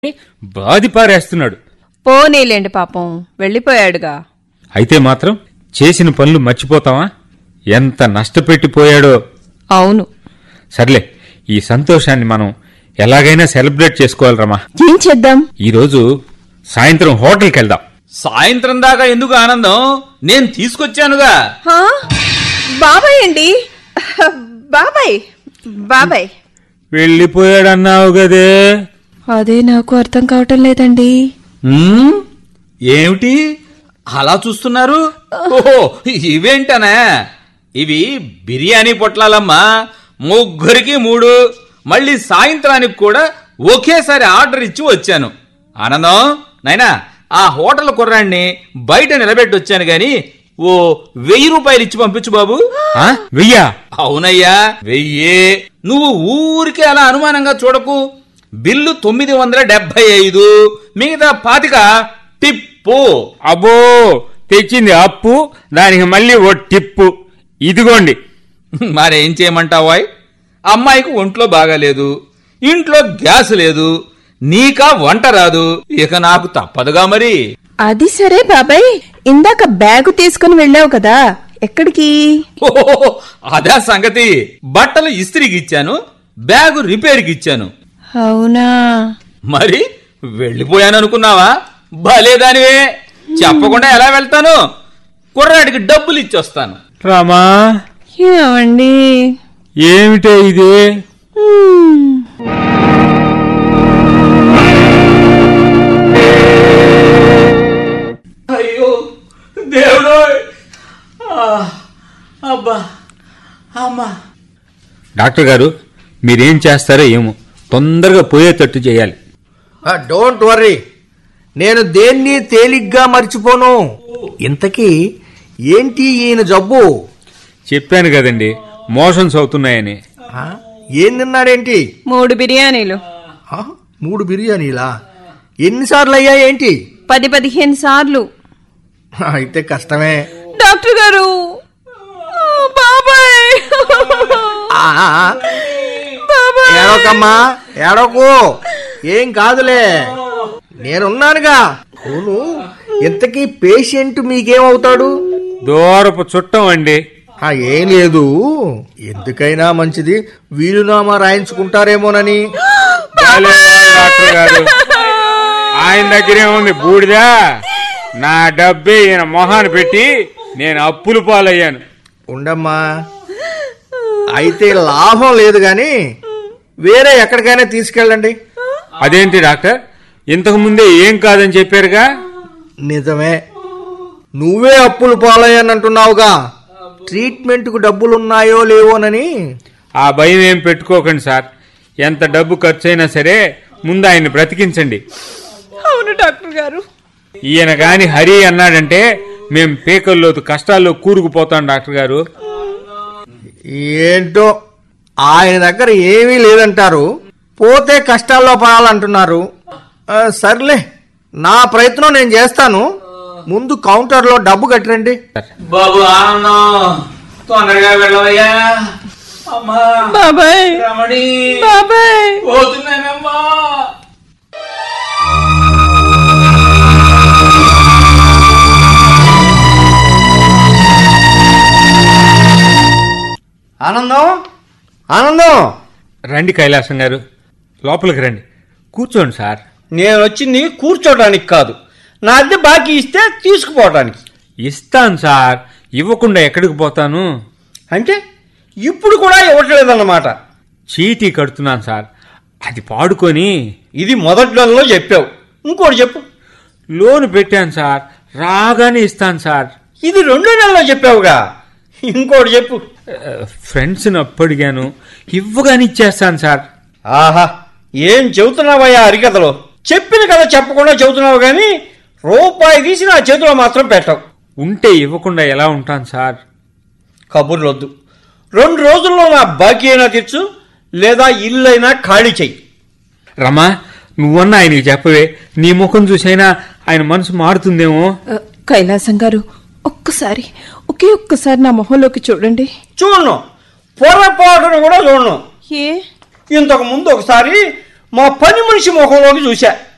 బాది పారేస్తున్నాడు పోనీలేండి పాపం వెళ్ళిపోయాడుగా అయితే మాత్రం చేసిన పనులు మర్చిపోతావా ఎంత నష్టపెట్టిపోయాడో అవును సర్లే ఈ సంతోషాన్ని మనం ఎలాగైనా సెలబ్రేట్ చేసుకోవాలి రమా ఏం చేద్దాం ఈరోజు సాయంత్రం హోటల్కి వెళ్దాం సాయంత్రం దాకా ఎందుకు ఆనందం నేను తీసుకొచ్చానుగా హా? బాబాయ్ అండి బాబాయ్ బాబాయ్ వెళ్ళిపోయాడన్నావు గదే అదే నాకు అర్థం కావటం లేదండి ఉమ్, ఏమిటి అలా చూస్తున్నారు ఓహో ఇవేంటనా ఇవి బిర్యానీ పొట్లాలమ్మా ముగ్గురికి మూడు మళ్ళీ సాయంత్రానికి కూడా ఒకేసారి ఆర్డర్ ఇచ్చి వచ్చాను ఆనందం నాయనా ఆ హోటల్ కుర్రాన్ని బయట నిలబెట్టి వచ్చాను గాని ఓ వెయ్యి రూపాయలు ఇచ్చి పంపించు బాబు ఆ? వెయ్యా అవునయ్యా వెయ్యే నువ్వు ఊరికే అలా అనుమానంగా చూడకు బిల్లు తొమ్మిది వందల డెబ్బై ఐదు మిగతా పాతిక టిప్పు అబ్బో తెచ్చింది అప్పు దానికి మళ్ళీ ఓ టిప్పు ఇదిగోండి మరేం చేయమంటావాయ్ అమ్మాయికి ఒంట్లో బాగాలేదు ఇంట్లో గ్యాస్ లేదు నీకా వంట రాదు ఇక నాకు తప్పదుగా మరి అది సరే బాబాయ్ ఇందాక బ్యాగు తీసుకుని వెళ్ళావు కదా ఎక్కడికి ఓహో అదే సంగతి బట్టలు ఇస్త్రీకి ఇచ్చాను బ్యాగు రిపేర్కి ఇచ్చాను అవునా మరి వెళ్ళిపోయాను అనుకున్నావా భలేదానివే చెప్పకుండా ఎలా వెళ్తాను కుర్రాడికి డబ్బులు ఇచ్చొస్తాను రామా ఏమండి ఏమిటే ఇది హ్మ్. అయ్యో దేవుడు అబ్బా అమ్మా డాక్టర్ గారు మీరేం చేస్తారో ఏమో తొందరగా పోయేటట్టు చేయాలి డోంట్ వర్రీ నేను దేన్ని తేలిగ్గా మర్చిపోను ఇంతకీ ఏంటి ఈయన జబ్బు చెప్పాను కదండి మోషన్స్ అవుతున్నాయని ఆ? ఏం తిన్నాడేంటి మూడు బిర్యానీలు ఆ? మూడు బిర్యానీలా ఎన్నిసార్లు అయ్యా ఏంటి పది పదిహేను సార్లు అయితే కష్టమే డాక్టర్ గారు ఆ, బాబాయ్ ఆ, ఆ, ఆ. బాబాయ్ ఏడవకమ్మా ఏడవకు ఏం కాదులే నేనున్నానుగా అవును ఇంతకీ పేషెంట్ మీకేమవుతాడు దూరపు చుట్టం అండి ఆ, ఏం లేదు ఎందుకైనా మంచిది వీలునామా రాయించుకుంటారేమోనని భలే వాడు డాక్టర్ గారు ఆయన దగ్గరే ఉంది బూడిదా నా డబ్బే ఈయన మొహాన్ని పెట్టి నేను అప్పులు పాలయ్యాను ఉండమ్మా అయితే లాభం లేదు గాని వేరే ఎక్కడికైనా తీసుకెళ్ళండి అదేంటి డాక్టర్ ఇంతకు ముందే ఏం కాదని చెప్పారుగా నిజమే నువ్వే అప్పులు పాలయ్యానంటున్నావుగా ట్రీట్మెంట్కు డబ్బులున్నాయో లేవోనని ఆ భయం ఏం పెట్టుకోకండి సార్ ఎంత డబ్బు ఖర్చైనా సరే ముందు ఆయన్ని బ్రతికించండి అవును డాక్టర్ గారు ఈయన గాని హరి అన్నాడంటే మేం పీకల్లోతు కష్టాల్లో కూరుకుపోతాం డాక్టర్ గారు ఏంటో ఆయన దగ్గర ఏమీ లేదంటారు పోతే కష్టాల్లో పడాలంటున్నారు ఆ, సర్లే నా ప్రయత్నం నేను చేస్తాను ముందు కౌంటర్లో డబ్బు కట్టిరండి బాబు ఆనందం తొందరగా వెళ్ళవయ్యా అమ్మా బాబాయ్ రమణి బాబాయ్ పోతున్నానమ్మా ఆనందం ఆనందం రండి కైలాసం గారు లోపలికి రండి కూర్చోండి సార్ నేను వచ్చింది కూర్చోడానికి కాదు నా అద్దె బాకీ ఇస్తే తీసుకుపోవడానికి ఇస్తాను సార్ ఇవ్వకుండా ఎక్కడికి పోతాను అంటే ఇప్పుడు కూడా ఇవ్వట్లేదన్నమాట చీటీ కడుతున్నాను సార్ అది పాడుకొని ఇది మొదటి నెలలో చెప్పావు ఇంకోటి చెప్పు లోన్ పెట్టాను సార్ రాగానే ఇస్తాను సార్ ఇది రెండో నెలలో చెప్పావుగా ఇంకోటి చెప్పు ఆ, ఫ్రెండ్స్ని అప్పడిగాను ఇవ్వగానే ఇచ్చేస్తాను సార్ ఆహా ఏం చెబుతున్నావయ్యా అరికథలో చెప్పిన కథ చెప్పకుండా చెబుతున్నావు గాని రూపాయి తీసి నా చేతిలో మాత్రం పెట్టవు ఉంటే ఇవ్వకుండా ఎలా ఉంటాను సార్ కబుర్లొద్దు రెండు రోజుల్లో నా బాకీ అయినా తెచ్చు లేదా ఇల్లు అయినా ఖాళీ చెయ్యి రమా నువ్వన్నా ఆయనకి చెప్పవే నీ ముఖం చూసైనా ఆయన మనసు మారుతుందేమో ఆ, కైలాసం గారు ఒక్కసారి ఒకే ఒక్కసారి నా మొహంలోకి చూడండి చూడను పొరపాటును కూడా చూడను ఏ ఇంతకు ముందు ఒకసారి మా పని మనిషి ముఖంలోకి చూశా